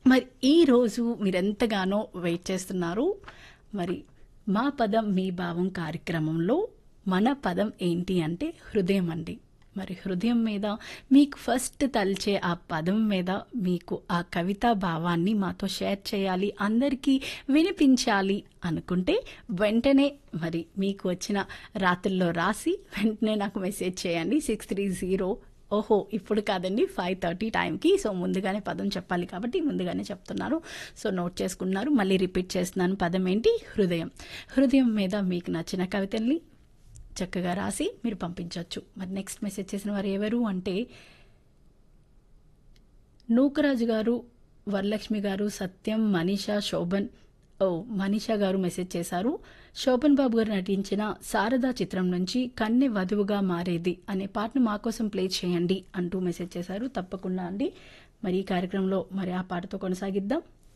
మరి ఈరోజు మీరెంతగానో వెయిట్ చేస్తున్నారు మరి మా పదం మీ భావం కార్యక్రమంలో మన పదం ఏంటి అంటే హృదయం అండి మరి హృదయం మీద మీకు ఫస్ట్ తలిచే ఆ పదం మీద మీకు ఆ కవితా భావాన్ని మాతో షేర్ చేయాలి అందరికీ వినిపించాలి అనుకుంటే వెంటనే మరి మీకు వచ్చిన రాత్రుల్లో రాసి వెంటనే నాకు మెసేజ్ చేయండి సిక్స్ త్రీ జీరో ఓహో ఇప్పుడు కాదండి ఫైవ్ థర్టీ టైంకి సో ముందుగానే పదం చెప్పాలి కాబట్టి ముందుగానే చెప్తున్నాను సో నోట్ చేసుకున్నారు మళ్ళీ రిపీట్ చేస్తున్నాను పదం ఏంటి హృదయం హృదయం మీద మీకు నచ్చిన కవితల్ని చక్కగా రాసి మీరు పంపించవచ్చు మరి నెక్స్ట్ మెసేజ్ చేసిన వారు ఎవరు అంటే నూకరాజు గారు వరలక్ష్మి గారు సత్యం మనీషా శోభన్ ఓ మనీషా గారు మెసేజ్ చేశారు శోభన్ బాబు గారు నటించిన శారదా చిత్రం నుంచి కన్నె వధువుగా మారేది అనే పాటను మా కోసం ప్లే చేయండి అంటూ మెసేజ్ చేశారు తప్పకుండా అండి మరి ఈ కార్యక్రమంలో మరి ఆ పాటతో కొనసాగిద్దాం